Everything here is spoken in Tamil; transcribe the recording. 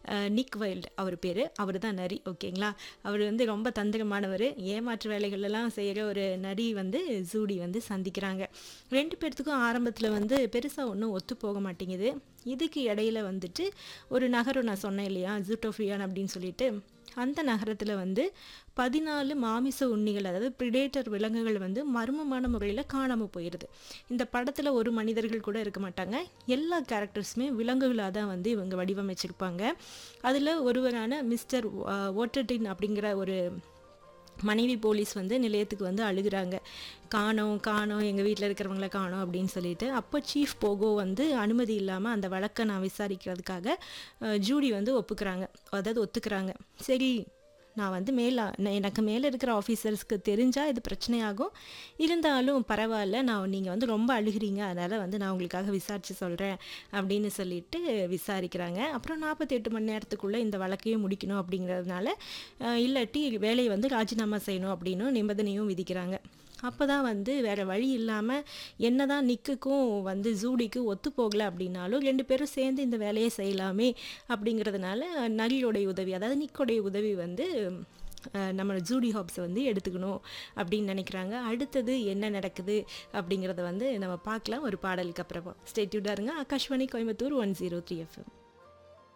அஹ், நிக் வைல்டு அவர் பேர் அவர் தான் நரி ஓகேங்களா அவர் வந்து ரொம்ப தந்திரமானவர் ஏமாற்று வேலைகளெல்லாம் செய்கிற ஒரு நரி வந்து ஜூடி வந்து சந்திக்கிறாங்க ரெண்டு பேர்த்துக்கும் ஆரம்பத்தில் வந்து பெருசாக ஒன்றும் ஒத்து போக மாட்டேங்குது இதுக்கு இடையில வந்துட்டு ஒரு நகரம் நான் சொன்னேன் இல்லையா ஜூட்டோஃபியான் அப்படின்னு சொல்லிட்டு அந்த நகரத்தில் வந்து பதினாலு மாமிச உண்ணிகள் அதாவது பிரிடேட்டர் விலங்குகள் வந்து மர்மமான முறையில் காணாமல் போயிடுது இந்த படத்தில் ஒரு மனிதர்கள் கூட இருக்க மாட்டாங்க எல்லா கேரக்டர்ஸுமே விலங்குகளாக தான் வந்து இவங்க வடிவமைச்சிருப்பாங்க அதில் ஒருவரான மிஸ்டர் ஓட்டர்டின் அப்படிங்கிற ஒரு மனைவி போலீஸ் வந்து நிலையத்துக்கு வந்து அழுகுறாங்க காணோம் காணோம் எங்கள் வீட்டில் இருக்கிறவங்கள காணோம் அப்படின்னு சொல்லிட்டு அப்போ சீஃப் போகோ வந்து அனுமதி இல்லாமல் அந்த வழக்கை நான் விசாரிக்கிறதுக்காக அஹ், ஜூடி வந்து ஒப்புக்கிறாங்க அதாவது ஒத்துக்கிறாங்க சரி நான் வந்து மேலே எனக்கு மேலே இருக்கிற ஆஃபீஸர்ஸ்க்கு தெரிஞ்சால் இது பிரச்சனையாகும் இருந்தாலும் பரவாயில்ல நான் நீங்கள் வந்து ரொம்ப அழுகிறீங்க அதனால் வந்து நான் உங்களுக்காக விசாரித்து சொல்கிறேன் அப்படின்னு சொல்லிட்டு விசாரிக்கிறாங்க அப்புறம் நாற்பத்தெட்டு மணி நேரத்துக்குள்ளே இந்த வழக்கையும் முடிக்கணும் அப்படிங்கிறதுனால அஹ், இல்லாட்டி வேலையை வந்து ராஜினாமா செய்யணும் அப்படின்னு நிபந்தனையும் விதிக்கிறாங்க அப்போ தான் வந்து வேறு வழி இல்லாமல் என்ன தான் நிக்குக்கும் வந்து ஜூடிக்கு ஒத்து போகலை அப்படின்னாலும் ரெண்டு பேரும் சேர்ந்து இந்த வேலையை செய்யலாமே அப்படிங்கிறதுனால நரியோடைய உதவி அதாவது நிக்கோடைய உதவி வந்து அஹ், நம்ம ஜூடி ஹாப்ஸை வந்து எடுத்துக்கணும் அப்படின்னு நினைக்கிறாங்க அடுத்தது என்ன நடக்குது அப்படிங்கிறத வந்து நம்ம பார்க்கலாம் ஒரு பாடலுக்கு அப்புறமா ஸ்டேட்யூடாக இருங்க Akashvani Coimbatore one zero three FM